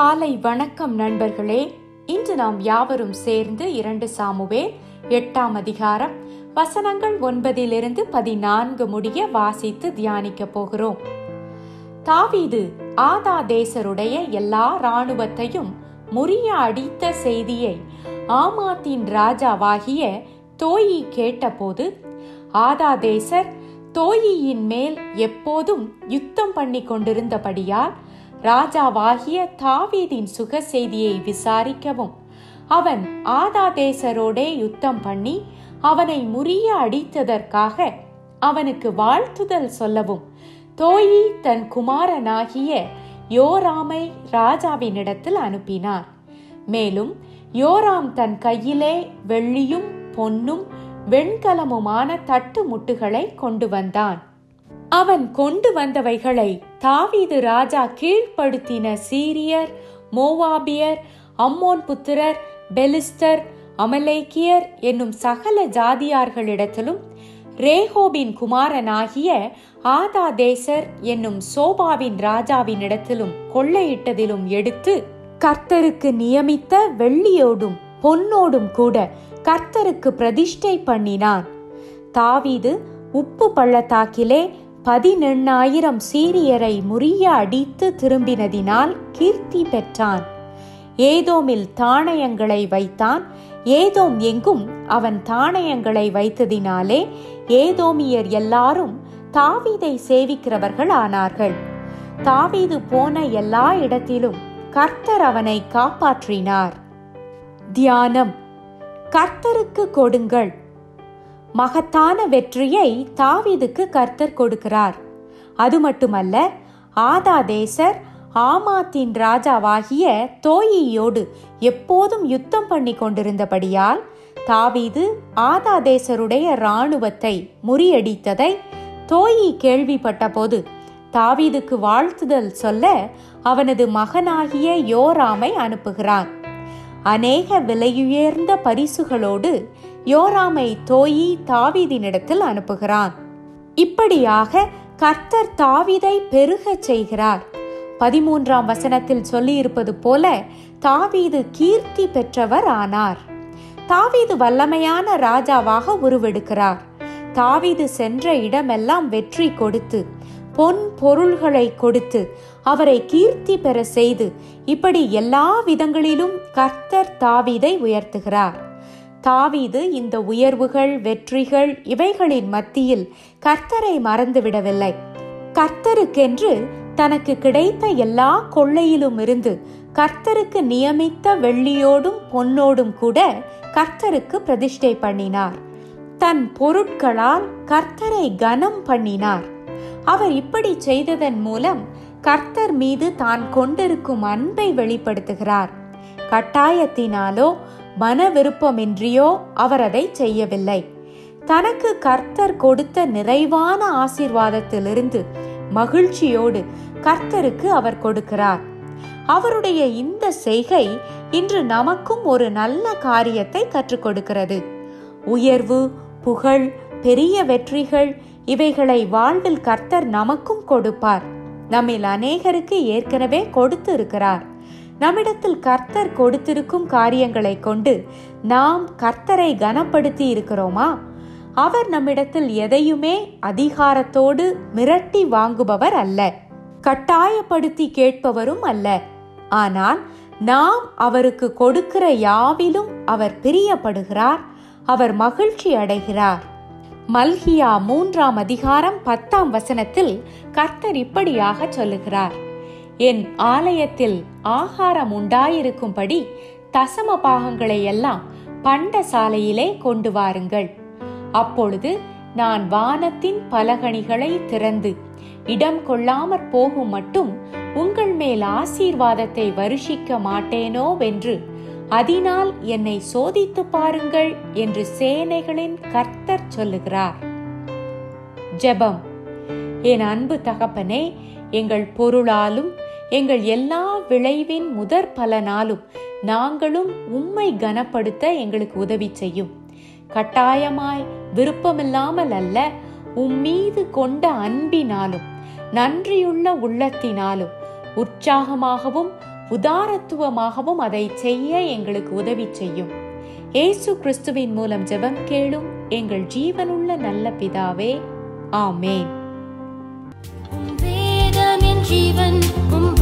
காலை வணக்கம் நண்பர்களே இன்று நாம் யாவரும் சேர்ந்து இரண்டு சாமுவே எட்டாம் அதிகாரம் வசனங்கள் ஒன்பதிலிருந்து பதினான்கு முடிய வாசித்து தியானிக்க போகிறோம் தாவீது ஆதா தேசருடைய எல்லா இராணுவத்தையும் முறிய அடித்த செய்தியை ஆமாத்தின் ராஜாவாகிய தோயி கேட்டபோது ஆதா தேசர் தோயியின் மேல் எப்போதும் யுத்தம் பண்ணி கொண்டிருந்தபடியால் ராஜாவாகிய தாவீதின் சுக செய்தியை விசாரிக்கவும் அவன் ஆதாதேசரோடே யுத்தம் பண்ணி அவனை முறிய அடித்ததற்காக அவனுக்கு வாழ்த்துதல் சொல்லவும் தோயி தன் குமாரனாகிய யோராமை ராஜாவினிடத்தில் அனுப்பினார் மேலும் யோராம் தன் கையிலே வெள்ளியும் பொன்னும் வெண்கலமுமான தட்டு முட்டுகளை கொண்டு வந்தான் அவன் கொண்டு வந்தவைகளை தாவீது ராஜா கீழ்ப்படுத்தின சீரியர் மோவாபியர் அம்மோன் புத்திரர் பெலிஸ்டர் அமலேக்கியர் என்னும் சகல ஜாதியார்களிடத்திலும் ரேஹோபின் குமாரனாகிய ஆதாதேசர் என்னும் சோபாவின் ராஜாவினிடத்திலும் கொள்ளையிட்டதிலும் எடுத்து கர்த்தருக்கு நியமித்த வெள்ளியோடும் பொன்னோடும் கூட கர்த்தருக்கு பிரதிஷ்டை பண்ணினான் தாவீது உப்பு பள்ளத்தாக்கிலே பதினெண்ணாயிரம் சீரியரை முறிய அடித்து திரும்பினதினால் கீர்த்தி பெற்றான் ஏதோமில் தாணயங்களை வைத்தான் ஏதோம் எங்கும் அவன் தாணயங்களை வைத்ததினாலே ஏதோமியர் எல்லாரும் தாவீதை சேவிக்கிறவர்கள் ஆனார்கள் தாவீது போன எல்லா இடத்திலும் கர்த்தர் அவனை காப்பாற்றினார் தியானம் கர்த்தருக்கு கொடுங்கள் மகத்தான வெற்றியை தாவீதுக்கு கர்த்தர் கொடுக்கிறார் அது மட்டுமல்ல ஆதாதேசர் ஆமாத்தின் ராஜாவாகிய தோயியோடு எப்போதும் யுத்தம் பண்ணி கொண்டிருந்தபடியால் தாவீது ஆதாதேசருடைய இராணுவத்தை முறியடித்ததை தோயி கேள்விப்பட்ட போது தாவீதுக்கு வாழ்த்துதல் சொல்ல அவனது மகனாகிய யோராமை அனுப்புகிறான் அநேக விலையுயர்ந்த பரிசுகளோடு யோராமை தோயி தாவீதினிடத்தில் அனுப்புகிறான் இப்படியாக கர்த்தர் தாவீதை பெருகச் செய்கிறார் பதிமூன்றாம் வசனத்தில் சொல்லியிருப்பது போல தாவீது கீர்த்தி பெற்றவர் ஆனார் தாவீது வல்லமையான ராஜாவாக உருவெடுக்கிறார் தாவீது சென்ற இடமெல்லாம் வெற்றி கொடுத்து பொன் பொருள்களை கொடுத்து அவரை கீர்த்தி பெற செய்து இப்படி எல்லா விதங்களிலும் கர்த்தர் தாவீதை உயர்த்துகிறார் தாவீது இந்த உயர்வுகள் வெற்றிகள் இவைகளின் மத்தியில் கர்த்தரை மறந்துவிடவில்லை கர்த்தருக்கென்று தனக்கு கிடைத்த எல்லா கொள்ளையிலும் இருந்து கர்த்தருக்கு நியமித்த வெள்ளியோடும் பொன்னோடும் கூட கர்த்தருக்கு பிரதிஷ்டை பண்ணினார் தன் பொருட்களால் கர்த்தரை கனம் பண்ணினார் அவர் இப்படி செய்ததன் மூலம் கர்த்தர் மீது தான் கொண்டிருக்கும் அன்பை வெளிப்படுத்துகிறார் கட்டாயத்தினாலோ மன விருப்பமின்றியோ அவர் அதை செய்யவில்லை தனக்கு கர்த்தர் கொடுத்த நிறைவான ஆசீர்வாதத்திலிருந்து மகிழ்ச்சியோடு கர்த்தருக்கு அவர் கொடுக்கிறார் அவருடைய இந்த செய்கை இன்று நமக்கும் ஒரு நல்ல காரியத்தை கற்றுக் கொடுக்கிறது உயர்வு புகழ் பெரிய வெற்றிகள் இவைகளை வாழ்வில் கர்த்தர் நமக்கும் கொடுப்பார் நம்மில் அநேகருக்கு ஏற்கனவே கொடுத்து இருக்கிறார் நம்மிடத்தில் கர்த்தர் கொடுத்திருக்கும் காரியங்களை கொண்டு நாம் கர்த்தரை கனப்படுத்தி இருக்கிறோமா அவர் நம்மிடத்தில் எதையுமே அதிகாரத்தோடு மிரட்டி வாங்குபவர் அல்ல கட்டாயப்படுத்தி கேட்பவரும் அல்ல ஆனால் நாம் அவருக்கு கொடுக்கிற யாவிலும் அவர் பிரியப்படுகிறார் அவர் மகிழ்ச்சி அடைகிறார் மல்கியா மூன்றாம் அதிகாரம் பத்தாம் வசனத்தில் கர்த்தர் இப்படியாக சொல்லுகிறார் என் ஆலயத்தில் ஆகாரம் உண்டாயிருக்கும்படி தசம பாகங்களை எல்லாம் பண்ட சாலையிலே கொண்டு வாருங்கள் அப்பொழுது நான் வானத்தின் பலகணிகளை திறந்து இடம் கொள்ளாமற் போகும் மட்டும் உங்கள் மேல் ஆசீர்வாதத்தை வருஷிக்க மாட்டேனோவென்று அதனால் என்னை சோதித்து பாருங்கள் என்று சேனைகளின் கர்த்தர் சொல்லுகிறார் ஜெபம் என் அன்பு தகப்பனே எங்கள் பொருளாலும் எங்கள் எல்லா விளைவின் முதற் பலனாலும் நாங்களும் உம்மை கனப்படுத்த எங்களுக்கு உதவி செய்யும் கட்டாயமாய் விருப்பமில்லாமல் அல்ல உம்மீது கொண்ட அன்பினாலும் நன்றியுள்ள உள்ளத்தினாலும் உற்சாகமாகவும் உதாரத்துவமாகவும் அதை செய்ய எங்களுக்கு உதவி செய்யும் ஏசு கிறிஸ்துவின் மூலம் ஜெபம் கேளும் எங்கள் ஜீவனுள்ள நல்ல பிதாவே ஆமேன் உம் வேதம் என் ஜீவன் உம்